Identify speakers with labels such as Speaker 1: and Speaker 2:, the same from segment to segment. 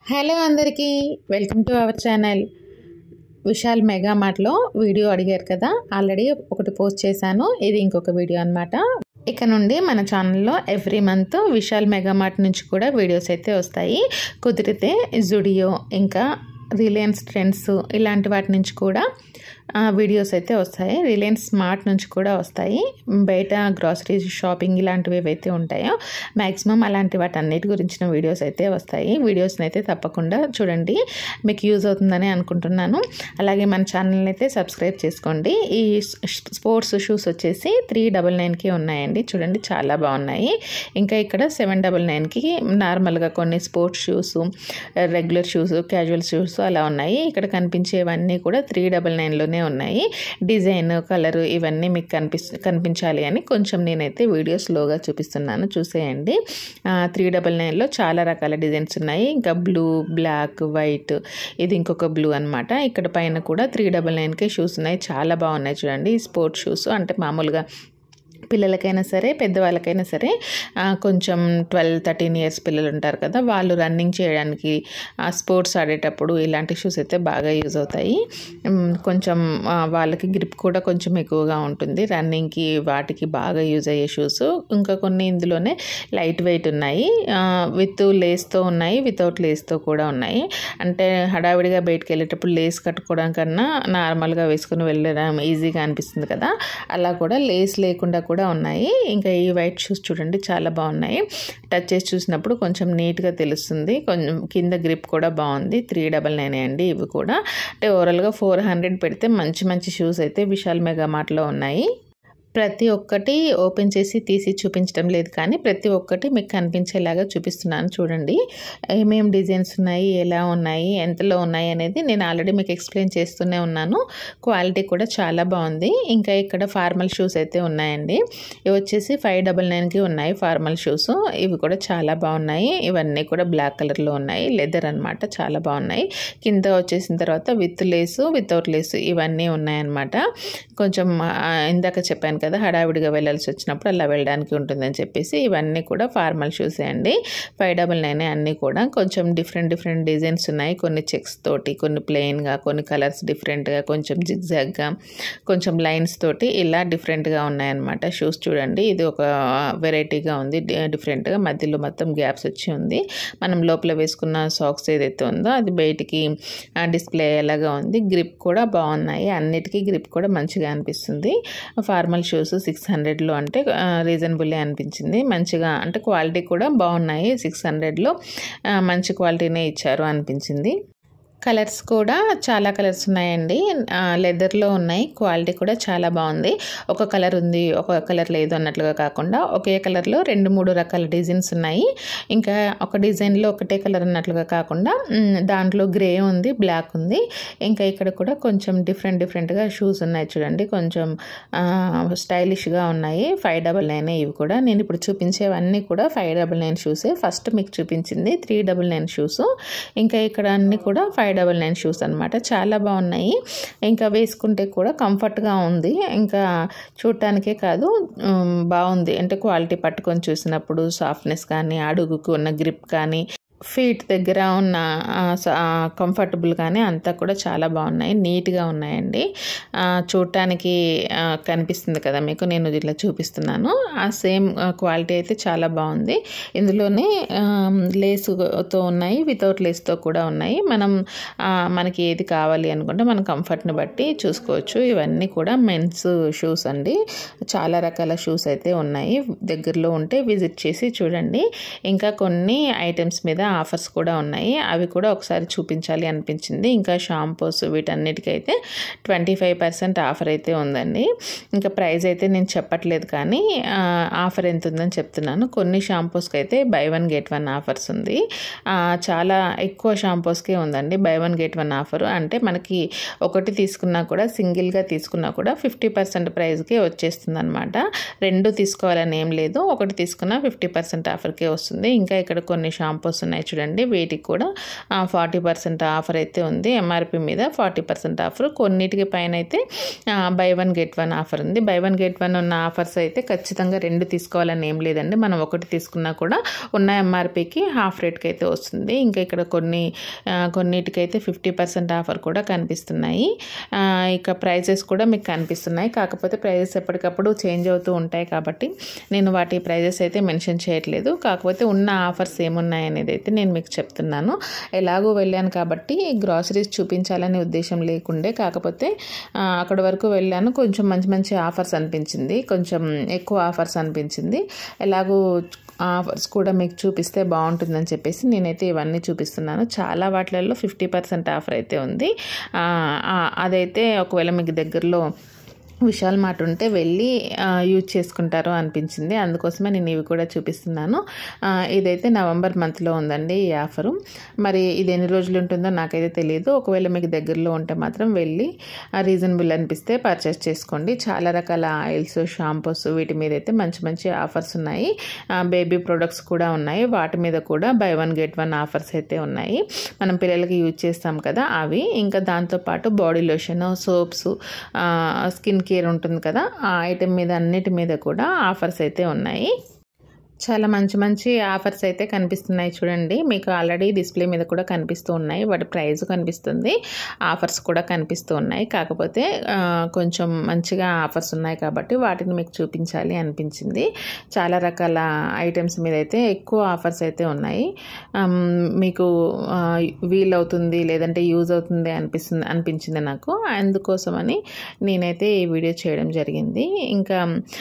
Speaker 1: hello అందరికీ welcome to our channel Vishal mega మార్ట్లో video అడిగారు కదా ఆల్రెడీ ఒకటి పోస్ట్ చేశాను ఇది ఇంకొక వీడియో అనమాట ఇక నుండి మన ఛానల్లో every month Vishal mega mart నుంచి కూడా వీడియోస్ అయితే వస్తాయి కుదిరితే జుడియో ఇంకా రిలయన్స్ ట్రెండ్స్ ఇలాంటి వాటి నుంచి కూడా ఆ, వీడియోస్ అయితే వస్తాయి రిలయన్స్ స్మార్ట్ నుంచి కూడా వస్తాయి బయట గ్రాసరీ షాపింగ్ ఇలాంటివి ఏవైతే ఉంటాయో మ్యాక్సిమం అలాంటి వాటి అన్నిటి గురించిన వీడియోస్ అయితే వస్తాయి వీడియోస్ని అయితే తప్పకుండా చూడండి మీకు యూజ్ అవుతుందని అనుకుంటున్నాను అలాగే మన ఛానల్ని అయితే సబ్స్క్రైబ్ చేసుకోండి ఈ స్పోర్ట్స్ షూస్ వచ్చేసి త్రీ డబల్ నైన్కి ఉన్నాయండి చూడండి చాలా బాగున్నాయి ఇంకా ఇక్కడ సెవెన్ డబల్ నైన్కి నార్మల్గా కొన్ని sports shoes regular shoes casual shoes అలా ఉన్నాయి ఇక్కడ కనిపించేవన్నీ కూడా త్రీ డబల్ నైన్లోనే ఉన్నాయి డిజైన్ కలర్ ఇవన్నీ మీకు కనిపిస్ కనిపించాలి అని కొంచెం నేనైతే వీడియో స్లోగా చూపిస్తున్నాను చూసేయండి త్రీ డబల్ నైన్లో చాలా రకాల డిజైన్స్ ఉన్నాయి ఇంకా బ్లూ బ్లాక్ వైట్ ఇది ఇంకొక బ్లూ అనమాట ఇక్కడ పైన కూడా త్రీ డబల్ నైన్కే షూస్ ఉన్నాయి చాలా బాగున్నాయి చూడండి ఈ స్పోర్ట్స్ షూస్ అంటే మామూలుగా పిల్లలకైనా సరే పెద్దవాళ్ళకైనా సరే ఆ, కొంచెం ట్వెల్వ్ థర్టీన్ ఇయర్స్ పిల్లలు ఉంటారు కదా వాళ్ళు రన్నింగ్ చేయడానికి ఆ, స్పోర్ట్స్ ఆడేటప్పుడు ఇలాంటి షూస్ అయితే బాగా యూజ్ అవుతాయి ఉమ్, కొంచెం ఆ, వాళ్ళకి గ్రిప్ కూడా కొంచెం ఎక్కువగా ఉంటుంది రన్నింగ్కి వాటికి బాగా యూజ్ అయ్యే షూస్ ఇంకా కొన్ని ఇందులోనే లైట్ వెయిట్ ఉన్నాయి విత్ లేస్తో ఉన్నాయి వితౌట్ లేస్తో కూడా ఉన్నాయి అంటే హడావిడిగా బయటకు వెళ్ళేటప్పుడు లేస్ కట్టుకోవడం కన్నా నార్మల్గా వేసుకుని వెళ్ళడం ఈజీగా అనిపిస్తుంది కదా అలా కూడా లేస్ లేకుండా కూడా ఉన్నాయి ఇంకా ఈ వైట్ షూస్ చూడండి చాలా బాగున్నాయి టచ్ చేసి చూసినప్పుడు కొంచెం నీట్గా తెలుస్తుంది కొంచెం కింద గ్రిప్ కూడా బాగుంది త్రీ డబల్ నైన్ అండి ఇవి కూడా అంటే ఓవరాల్గా ఫోర్ హండ్రెడ్ పెడితే మంచి మంచి షూస్ అయితే విశాల్ మెగా మార్ట్లో ఉన్నాయి ప్రతి ఒక్కటి ఓపెన్ చేసి తీసి చూపించడం లేదు కానీ ప్రతి ఒక్కటి మీకు కనిపించేలాగా చూపిస్తున్నాను చూడండి ఏమేం డిజైన్స్ ఉన్నాయి ఎలా ఉన్నాయి ఎంతలో ఉన్నాయి అనేది నేను ఆల్రెడీ మీకు ఎక్స్ప్లెయిన్ చేస్తూనే ఉన్నాను క్వాలిటీ కూడా చాలా బాగుంది ఇంకా ఇక్కడ ఫార్మల్ షూస్ అయితే ఉన్నాయండి ఇవి వచ్చేసి ఫైవ్ డబల్ నైన్కి ఉన్నాయి ఫార్మల్ షూస్ ఇవి కూడా చాలా బాగున్నాయి ఇవన్నీ కూడా బ్లాక్ కలర్లో ఉన్నాయి లెదర్ అన్నమాట చాలా బాగున్నాయి కింద వచ్చేసిన తర్వాత విత్ లేసు వితౌట్ లేసు ఇవన్నీ ఉన్నాయన్నమాట కొంచెం ఆ, ఇందాక చెప్పాను కదా హడావిడిగా వెళ్ళాల్సి వచ్చినప్పుడు అలా వెళ్ళడానికి ఉంటుందని చెప్పేసి ఇవన్నీ కూడా ఫార్మల్ షూస్ అండి ఫైవ్ డబల్ నైన్ అన్నీ కూడా కొంచెం డిఫరెంట్ డిఫరెంట్ డిజైన్స్ ఉన్నాయి కొన్ని చెక్స్ తోటి కొన్ని ప్లెయిన్గా కొన్ని కలర్స్ డిఫరెంట్గా కొంచెం జిగ్జాగ్గా కొంచెం లైన్స్ తోటి ఇలా డిఫరెంట్గా ఉన్నాయన్నమాట షూస్ చూడండి ఇది ఒక వెరైటీగా ఉంది డి- డిఫరెంట్గా మధ్యలో మొత్తం గ్యాప్స్ వచ్చి ఉంది మనం లోపల వేసుకున్న సాక్స్ ఏదైతే ఉందో అది బయటికి డిస్ప్లే అయ్యేలాగా ఉంది గ్రిప్ కూడా బాగున్నాయి అన్నిటికీ గ్రిప్ కూడా మంచిగా అనిపిస్తుంది ఫార్మల్ షూస్ సిక్స్ హండ్రెడ్లో అంటే రీజనబుల్లే అనిపించింది మంచిగా అంటే క్వాలిటీ కూడా బాగున్నాయి సిక్స్ హండ్రెడ్లో మంచి క్వాలిటీనే ఇచ్చారు అనిపించింది కలర్స్ కూడా చాలా కలర్స్ ఉన్నాయండి ఆ, లెదర్లో ఉన్నాయి క్వాలిటీ కూడా చాలా బాగుంది ఒక కలర్ ఉంది ఒక కలర్ లేదు అన్నట్లుగా కాకుండా ఒకే కలర్లో రెండు మూడు రకాల డిజైన్స్ ఉన్నాయి ఇంకా ఒక డిజైన్లో ఒకటే కలర్ అన్నట్లుగా కాకుండా మ్, దాంట్లో గ్రే ఉంది బ్లాక్ ఉంది ఇంకా ఇక్కడ కూడా కొంచెం డిఫరెంట్ డిఫరెంట్గా షూస్ ఉన్నాయి చూడండి కొంచెం స్టైలిష్గా ఉన్నాయి ఫైవ్ డబల్ నైన్ ఇవి కూడా నేను ఇప్పుడు చూపించేవన్నీ కూడా ఫైవ్ డబల్ నైన్ షూసే ఫస్ట్ మీకు చూపించింది త్రీ డబల్ నైన్ షూస్ ఇంకా ఇక్కడ అన్ని కూడా ఫైవ్ డబల్ నైన్ షూస్ అనమాట చాలా బాగున్నాయి ఇంకా వేసుకుంటే కూడా కంఫర్ట్గా ఉంది ఇంకా చూడటానికే కాదు ఉమ్, బాగుంది అంటే క్వాలిటీ పట్టుకొని చూసినప్పుడు సాఫ్ట్నెస్ కానీ అడుగుకు ఉన్న గ్రిప్ కానీ ఫీట్ దగ్గర ఉన్న కంఫర్టబుల్ కానీ అంతా కూడా చాలా బాగున్నాయి నీట్గా ఉన్నాయండి ఆ, చూడటానికి ఆ, కనిపిస్తుంది కదా మీకు నేను ఇట్లా చూపిస్తున్నాను ఆ సేమ్ క్వాలిటీ అయితే చాలా బాగుంది ఇందులోనే లేసుతో ఉన్నాయి వితౌట్ లేస్తో కూడా ఉన్నాయి మనం ఆ, మనకి ఏది కావాలి అనుకుంటే మన కంఫర్ట్ని బట్టి చూసుకోవచ్చు ఇవన్నీ కూడా మెన్స్ షూస్ అండి చాలా రకాల షూస్ అయితే ఉన్నాయి దగ్గరలో ఉంటే విజిట్ చేసి చూడండి ఇంకా కొన్ని ఐటమ్స్ మీద ఆఫర్స్ కూడా ఉన్నాయి అవి కూడా ఒకసారి చూపించాలి అనిపించింది ఇంకా షాంపూస్ వీటన్నిటికైతే ట్వంటీ ఫైవ్ పర్సెంట్ ఆఫర్ అయితే ఉందండి ఇంకా ప్రైస్ అయితే నేను చెప్పట్లేదు కానీ ఆ, ఆఫర్ ఎంత ఉందని చెప్తున్నాను కొన్ని షాంపూస్కి అయితే buy one get one offers ఉంది ఆ, చాలా ఎక్కువ షాంపూస్కే ఉందండి buy one get one offer అంటే మనకి ఒకటి తీసుకున్నా కూడా సింగిల్గా తీసుకున్నా కూడా ఫిఫ్టీ పర్సెంట్ ప్రైస్కే వచ్చేస్తుంది అనమాట రెండు తీసుకోవాలని ఏం లేదు ఒకటి తీసుకున్నా ఫిఫ్టీ పర్సెంట్ ఆఫర్కే వస్తుంది ఇంకా ఇక్కడ కొన్ని షాంపూస్ ఉన్నాయి ఉన్నాయి చూడండి వీటికి కూడా ఫార్టీ పర్సెంట్ ఆఫర్ అయితే ఉంది ఎంఆర్పి మీద ఫార్టీ పర్సెంట్ ఆఫర్ కొన్నిటికి పైన అయితే buy one get one offer ఉంది బై వన్ గెట్ వన్ ఉన్న ఆఫర్స్ అయితే ఖచ్చితంగా రెండు తీసుకోవాలని ఏం లేదండి మనం ఒకటి తీసుకున్నా కూడా ఉన్న ఎంఆర్పికి హాఫ్ రేట్కి అయితే వస్తుంది ఇంకా ఇక్కడ కొన్ని ఆ, కొన్నిటికైతే ఫిఫ్టీ పర్సెంట్ ఆఫర్ కూడా కనిపిస్తున్నాయి ఆ, ఇక ప్రైజెస్ కూడా మీకు కనిపిస్తున్నాయి కాకపోతే ప్రైజెస్ ఎప్పటికప్పుడు చేంజ్ అవుతూ ఉంటాయి కాబట్టి నేను వాటి ప్రైజెస్ అయితే మెన్షన్ చేయట్లేదు కాకపోతే ఉన్న ఆఫర్స్ ఏమున్నాయి అనేది అయితే నేను మీకు చెప్తున్నాను ఎలాగో వెళ్ళాను కాబట్టి గ్రాసరీస్ చూపించాలనే ఉద్దేశం లేకుండే కాకపోతే ఆ, అక్కడి వరకు వెళ్ళాను కొంచెం మంచి మంచి ఆఫర్స్ అనిపించింది కొంచెం ఎక్కువ ఆఫర్స్ అనిపించింది ఎలాగో ఆఫర్స్ కూడా మీకు చూపిస్తే బాగుంటుందని చెప్పేసి నేనైతే ఇవన్నీ చూపిస్తున్నాను చాలా వాటిలలో ఫిఫ్టీ పర్సెంట్ ఆఫర్ అయితే ఉంది ఆ, ఆ, అదైతే ఒకవేళ మీకు దగ్గరలో విశాల్ మార్ట్ ఉంటే వెళ్ళి ఆ, యూజ్ చేసుకుంటారు అనిపించింది అందుకోసమే నేను ఇవి కూడా చూపిస్తున్నాను ఆ, ఇదైతే నవంబర్ మంత్లో ఉందండి ఈ ఆఫరు మరి ఇది ఎన్ని రోజులు ఉంటుందో నాకైతే తెలియదు ఒకవేళ మీకు దగ్గరలో ఉంటే మాత్రం వెళ్ళి రీజనబుల్ అనిపిస్తే పర్చేస్ చేసుకోండి చాలా రకాల ఆయిల్స్ షాంపూస్ వీటి మీద అయితే మంచి మంచి ఆఫర్స్ ఉన్నాయి బేబీ ప్రొడక్ట్స్ కూడా ఉన్నాయి వాటి మీద కూడా buy one get one offers అయితే ఉన్నాయి మనం పిల్లలకి యూజ్ చేస్తాం కదా అవి ఇంకా దాంతోపాటు body lotion soaps skin care ఉంటుంది కదా ఆ ఐటెం మీద అన్నిటి మీద కూడా ఆఫర్స్ అయితే ఉన్నాయి చాలా మంచి మంచి ఆఫర్స్ అయితే కనిపిస్తున్నాయి చూడండి మీకు ఆల్రెడీ డిస్ప్లే మీద కూడా కనిపిస్తూ ఉన్నాయి వాటి ప్రైస్ కనిపిస్తుంది ఆఫర్స్ కూడా కనిపిస్తూ ఉన్నాయి కాకపోతే ఆ, కొంచెం మంచిగా ఆఫర్స్ ఉన్నాయి కాబట్టి వాటిని మీకు చూపించాలి అనిపించింది చాలా రకాల ఐటమ్స్ మీద అయితే ఎక్కువ ఆఫర్స్ అయితే ఉన్నాయి ఆమ్, మీకు ఆ, వీలవుతుంది లేదంటే యూజ్ అవుతుంది అనిపిస్తుంది అనిపించింది నాకు అందుకోసమని నేనైతే ఈ వీడియో చేయడం జరిగింది ఇంకా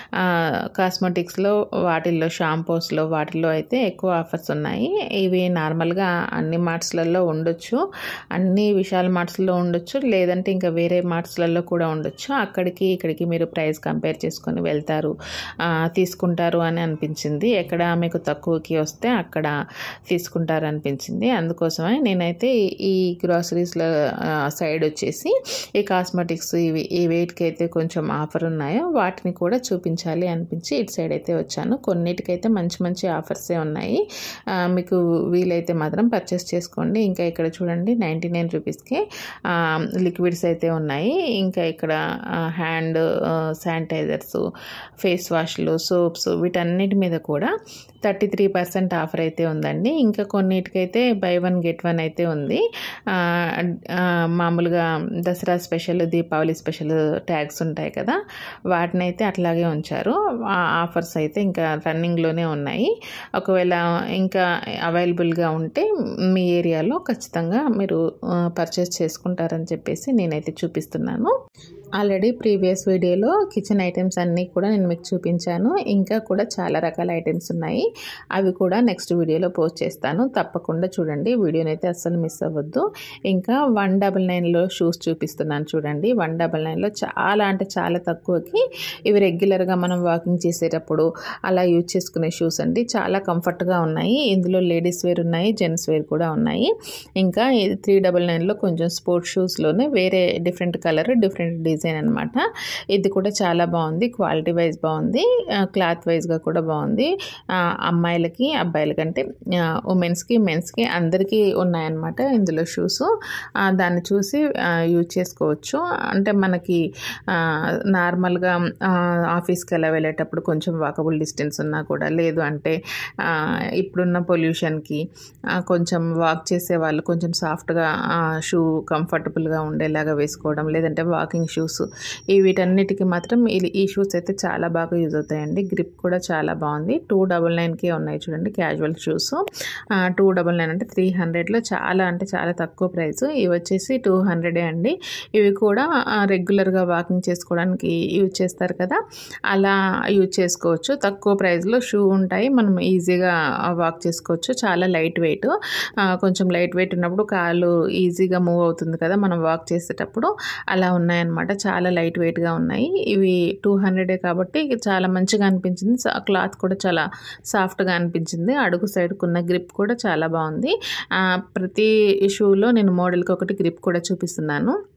Speaker 1: కాస్మెటిక్స్లో వాటిల్లో షాంపూస్లో వాటిల్లో అయితే ఎక్కువ ఆఫర్స్ ఉన్నాయి ఇవి నార్మల్గా అన్ని మార్ట్స్లలో ఉండొచ్చు అన్ని విశాల్ మార్ట్స్లో ఉండొచ్చు లేదంటే ఇంకా వేరే మార్ట్స్లలో కూడా ఉండొచ్చు అక్కడికి ఇక్కడికి మీరు ప్రైస్ కంపేర్ చేసుకొని వెళ్తారు ఆ, తీసుకుంటారు అని అనిపించింది ఎక్కడ మీకు తక్కువకి వస్తే అక్కడ తీసుకుంటారు అనిపించింది అందుకోసమే నేనైతే ఈ- ఈ గ్రాసరీస్ల సైడ్ వచ్చేసి ఈ కాస్మెటిక్స్ ఇవి ఈ వెయిట్కి అయితే కొంచెం ఆఫర్ ఉన్నాయో వాటిని కూడా చూపించాలి అనిపించి ఇటు సైడ్ అయితే వచ్చాను కొన్నిటికైతే మంచి మంచి ఆఫర్సే ఉన్నాయి ఆ, మీకు వీలైతే మాత్రం పర్చేస్ చేసుకోండి ఇంకా ఇక్కడ చూడండి నైంటీ నైన్ రూపీస్కి లిక్విడ్స్ అయితే ఉన్నాయి ఇంకా ఇక్కడ హ్యాండ్ శానిటైజర్స్ ఫేస్ వాష్లు సోప్స్ వీటన్నిటి మీద కూడా థర్టీ త్రీ పర్సెంట్ ఆఫర్ అయితే ఉందండి ఇంకా కొన్నిటికైతే బై వన్ గెట్ వన్ అయితే ఉంది ఆ, ఆ, మామూలుగా Dussehra special Deepavali special tags ఉంటాయి కదా వాటిని అయితే అట్లాగే ఉంచారు ఆ ఆఫర్స్ అయితే ఇంకా రన్నింగ్లోనే ఉన్నాయి ఒకవేళ ఇంకా అవైలబుల్గా ఉంటే మీ ఏరియాలో ఖచ్చితంగా మీరు పర్చేస్ చేసుకుంటారని చెప్పేసి నేనైతే చూపిస్తున్నాను ఆల్రెడీ ప్రీవియస్ వీడియోలో కిచెన్ ఐటమ్స్ అన్నీ కూడా నేను మీకు చూపించాను ఇంకా కూడా చాలా రకాల ఐటమ్స్ ఉన్నాయి అవి కూడా నెక్స్ట్ వీడియోలో పోస్ట్ చేస్తాను తప్పకుండా చూడండి వీడియోని అయితే అస్సలు మిస్ అవ్వద్దు ఇంకా వన్ డబల్ నైన్లో షూస్ చూపిస్తున్నాను చూడండి వన్ డబల్ నైన్లో చాలా అంటే చాలా తక్కువకి ఇవి రెగ్యులర్గా మనం వాకింగ్ చేసేటప్పుడు అలా యూజ్ చేసుకునే షూస్ అండి చాలా కంఫర్ట్గా ఉన్నాయి ఇందులో లేడీస్ వేర్ ఉన్నాయి జెంట్స్ వేర్ కూడా ఉన్నాయి ఇంకా ఇది త్రీ డబల్ నైన్లో కొంచెం స్పోర్ట్స్ షూస్లోనే వేరే డిఫరెంట్ కలర్ డిఫరెంట్ డిజైన్ అనమాట ఇది కూడా చాలా బాగుంది క్వాలిటీ వైజ్ బాగుంది క్లాత్ వైజ్గా కూడా బాగుంది ఆ, అమ్మాయిలకి అబ్బాయిలకి అంటే ఉమెన్స్కి మెన్స్కి అందరికీ ఉన్నాయన్నమాట ఇందులో షూస్ దాన్ని చూసి యూజ్ చేసుకోవచ్చు అంటే మనకి ఆ, నార్మల్గా ఆ, ఆఫీస్కి అలా వెళ్ళేటప్పుడు కొంచెం వాకబుల్ డిస్టెన్స్ ఉన్నా కూడా లేదు అంటే ఆ, ఇప్పుడున్న పొల్యూషన్కి ఆ, కొంచెం వాక్ చేసే వాళ్ళు కొంచెం సాఫ్ట్గా షూ కంఫర్టబుల్గా ఉండేలాగా వేసుకోవడం లేదంటే వాకింగ్ షూస్ ఈ వీటన్నిటికీ మాత్రం ఈ- ఈ షూస్ అయితే చాలా బాగా యూజ్ అవుతాయండి గ్రిప్ కూడా చాలా బాగుంది టూ డబల్ నైన్కే ఉన్నాయి చూడండి casual shoes two double nine అంటే త్రీ హండ్రెడ్లో చాలా అంటే చాలా తక్కువ ప్రైస్ ఇవి వచ్చేసి టూ హండ్రెడే అండి ఇవి కూడా రెగ్యులర్గా వాకింగ్ చేసుకోవడానికి యూజ్ చేస్తారు కదా అలా యూజ్ చేసుకోవచ్చు తక్కువ ప్రైస్లో షూ ఉంటాయి మనం ఈజీగా వాక్ చేసుకోవచ్చు చాలా లైట్ వెయిట్ కొంచెం లైట్ వెయిట్ ఉన్నప్పుడు కాళ్ళు ఈజీగా మూవ్ అవుతుంది కదా మనం వాక్ చేసేటప్పుడు అలా ఉన్నాయన్నమాట చాలా లైట్ వెయిట్గా ఉన్నాయి ఇవి టూ హండ్రెడే కాబట్టి చాలా మంచిగా అనిపించింది క్లాత్ కూడా చాలా సాఫ్ట్గా అనిపించింది అడుగు సైడ్కి ఉన్న గ్రిప్ కూడా చాలా బాగుంది ఆ, ప్రతి షూలో నేను మోడల్కి ఒకటి గ్రిప్ కూడా చూపిస్తున్నాను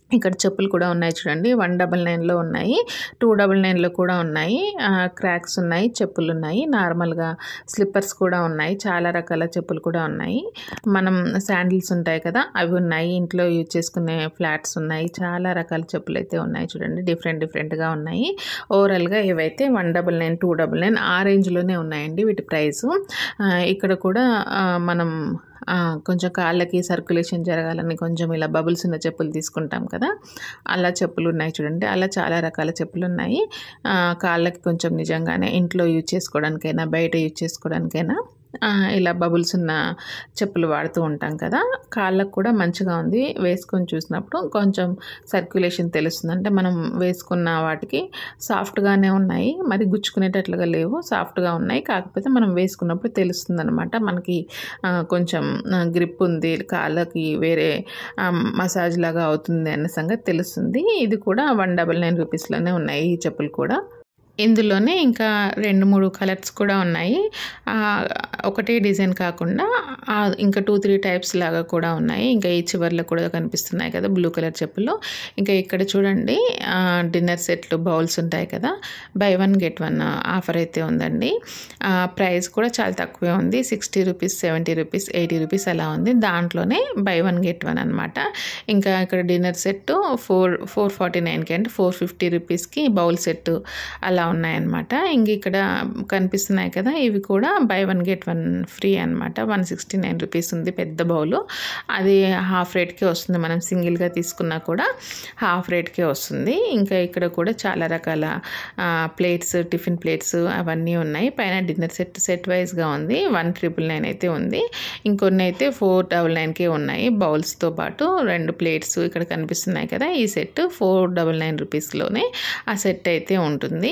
Speaker 1: ఇక్కడ చెప్పులు కూడా ఉన్నాయి చూడండి వన్ డబల్ నైన్లో ఉన్నాయి టూ డబల్ నైన్లో కూడా ఉన్నాయి క్రాక్స్ ఉన్నాయి చెప్పులు ఉన్నాయి నార్మల్గా స్లిప్పర్స్ కూడా ఉన్నాయి చాలా రకాల చెప్పులు కూడా ఉన్నాయి మనం శాండిల్స్ ఉంటాయి కదా అవి ఉన్నాయి ఇంట్లో యూజ్ చేసుకునే ఫ్లాట్స్ ఉన్నాయి చాలా రకాల చెప్పులు అయితే ఉన్నాయి చూడండి డిఫరెంట్ డిఫరెంట్గా ఉన్నాయి ఓవరాల్గా ఇవైతే one double nine two double nine ఆ రేంజ్లోనే ఉన్నాయండి వీటి ప్రైస్ ఇక్కడ కూడా ఆ, మనం ఆ, కొంచెం కాళ్ళకి సర్క్యులేషన్ జరగాలని కొంచెం ఇలా బబుల్స్ ఉన్న చెప్పులు తీసుకుంటాం కదా అలా చెప్పులు ఉన్నాయి చూడండి అలా చాలా రకాల చెప్పులు ఉన్నాయి ఆ, కాళ్ళకి కొంచెం నిజంగానే ఇంట్లో యూజ్ చేసుకోవడానికైనా బయట యూజ్ చేసుకోవడానికైనా ఆ, ఇలా బబుల్స్ ఉన్న చెప్పులు వాడుతూ ఉంటాం కదా కాళ్ళకు కూడా మంచిగా ఉంది వేసుకొని చూసినప్పుడు కొంచెం సర్క్యులేషన్ తెలుస్తుంది అంటే మనం వేసుకున్న వాటికి సాఫ్ట్గానే ఉన్నాయి మరి గుచ్చుకునేటట్లుగా లేవు సాఫ్ట్గా ఉన్నాయి కాకపోతే మనం వేసుకున్నప్పుడు తెలుస్తుంది అనమాట మనకి ఆ, కొంచెం గ్రిప్ ఉంది కాళ్ళకి వేరే ఆ, మసాజ్ లాగా అవుతుంది అన్న సంగతి తెలుస్తుంది ఇది కూడా వన్ డబల్ నైన్ రూపీస్లోనే ఉన్నాయి ఈ చెప్పులు కూడా ఇందులోనే ఇంకా రెండు మూడు కలర్స్ కూడా ఉన్నాయి ఆ, ఒకటే డిజైన్ కాకుండా ఆ, ఇంకా టూ త్రీ టైప్స్ లాగా కూడా ఉన్నాయి ఇంకా ఈ చివర్లో కూడా కనిపిస్తున్నాయి కదా బ్లూ కలర్ చెప్పులు ఇంకా ఇక్కడ చూడండి ఆ, డిన్నర్ సెట్లు బౌల్స్ ఉంటాయి కదా buy one get one offer అయితే ఉందండి ఆ, ప్రైస్ కూడా చాలా తక్కువే ఉంది sixty rupees seventy rupees eighty rupees అలా ఉంది దాంట్లోనే బై వన్ గెట్ వన్ అనమాట ఇంకా ఇక్కడ dinner set four four forty నైన్కి అంటే ఫోర్ ఫిఫ్టీ రూపీస్కి బౌల్ సెట్ అలా ఉన్నాయన్నమాట ఇంక ఇక్కడ కనిపిస్తున్నాయి కదా ఇవి కూడా buy one get one free అనమాట వన్ సిక్స్టీ నైన్ రూపీస్ ఉంది పెద్ద బౌలు అది హాఫ్ రేట్కే వస్తుంది మనం సింగిల్గా తీసుకున్నా కూడా హాఫ్ రేట్కే వస్తుంది ఇంకా ఇక్కడ కూడా చాలా రకాల ప్లేట్స్ టిఫిన్ ప్లేట్స్ అవన్నీ ఉన్నాయి పైన డిన్నర్ సెట్ సెట్ వైజ్గా ఉంది వన్ ట్రిపుల్ నైన్ అయితే ఉంది ఇంకొన్ని అయితే ఫోర్ డబల్ నైన్కే ఉన్నాయి బౌల్స్తో పాటు రెండు ప్లేట్స్ ఇక్కడ కనిపిస్తున్నాయి కదా ఈ సెట్ ఫోర్ డబల్ నైన్ రూపీస్లోనే ఆ సెట్ అయితే ఉంటుంది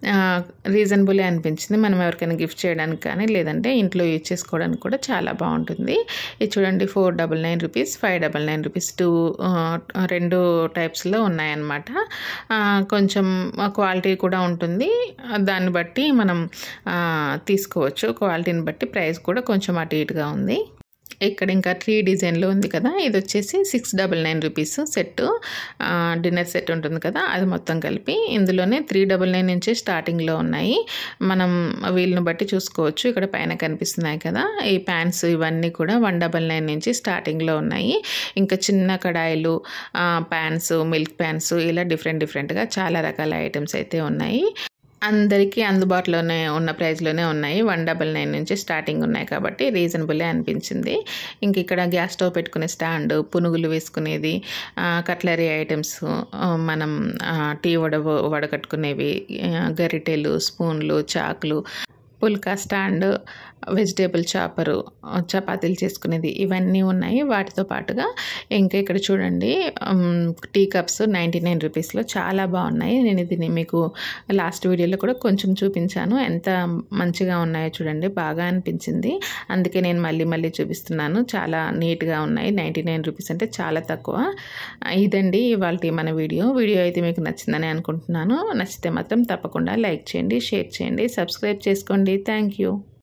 Speaker 1: రీజనబులే అనిపించింది మనం ఎవరికైనా గిఫ్ట్ చేయడానికి కానీ లేదంటే ఇంట్లో యూజ్ చేసుకోవడానికి కూడా చాలా బాగుంటుంది ఇది చూడండి four double nine rupees five double nine rupees two రెండు టైప్స్లో ఉన్నాయన్నమాట ఆ, కొంచెం క్వాలిటీ కూడా ఉంటుంది దాన్ని బట్టి మనం ఆ, తీసుకోవచ్చు క్వాలిటీని బట్టి ప్రైస్ కూడా కొంచెం అటు ఇటుగా ఉంది ఇక్కడ ఇంకా త్రీ డిజైన్లో ఉంది కదా ఇది వచ్చేసి six double nine rupees set dinner set ఉంటుంది కదా అది మొత్తం కలిపి ఇందులోనే త్రీ డబల్ నైన్ నుంచి స్టార్టింగ్లో ఉన్నాయి మనం వీళ్ళని బట్టి చూసుకోవచ్చు ఇక్కడ పైన కనిపిస్తున్నాయి కదా ఈ ప్యాన్స్ ఇవన్నీ కూడా వన్ డబల్ నైన్ నుంచి స్టార్టింగ్లో ఉన్నాయి ఇంకా చిన్న కడాయిలు ప్యాన్స్ మిల్క్ ప్యాన్స్ ఇలా డిఫరెంట్ డిఫరెంట్గా చాలా రకాల ఐటమ్స్ అయితే ఉన్నాయి అందరికీ అందుబాటులోనే ఉన్న ప్రైస్లోనే ఉన్నాయి వన్ డబల్ నైన్ నుంచి స్టార్టింగ్ ఉన్నాయి కాబట్టి రీజనబులే అనిపించింది ఇంక ఇక్కడ గ్యాస్ స్టవ్ పెట్టుకునే స్టాండ్ పునుగులు వేసుకునేది కట్లరీ ఐటమ్స్ మనం ఆ, టీ వడ వడకట్టుకునేవి ఆ, గరిటెలు స్పూన్లు చాకులు పుల్కా స్టాండ్ వెజిటేబుల్ చాపరు చపాతీలు చేసుకునేది ఇవన్నీ ఉన్నాయి వాటితో పాటుగా ఇంకా ఇక్కడ చూడండి ఉమ్, టీ కప్స్ నైంటీ నైన్ రూపీస్లో చాలా బాగున్నాయి నేను ఇది మీకు లాస్ట్ వీడియోలో కూడా కొంచెం చూపించాను ఎంత మంచిగా ఉన్నాయో చూడండి బాగా అనిపించింది అందుకే నేను మళ్ళీ మళ్ళీ చూపిస్తున్నాను చాలా నీట్గా ఉన్నాయి నైంటీ నైన్ రూపీస్ అంటే చాలా తక్కువ ఇదండి ఇవాళ మన వీడియో వీడియో అయితే మీకు నచ్చిందని అనుకుంటున్నాను నచ్చితే మాత్రం తప్పకుండా లైక్ చేయండి షేర్ చేయండి సబ్స్క్రైబ్ చేసుకోండి థ్యాంక్ యూ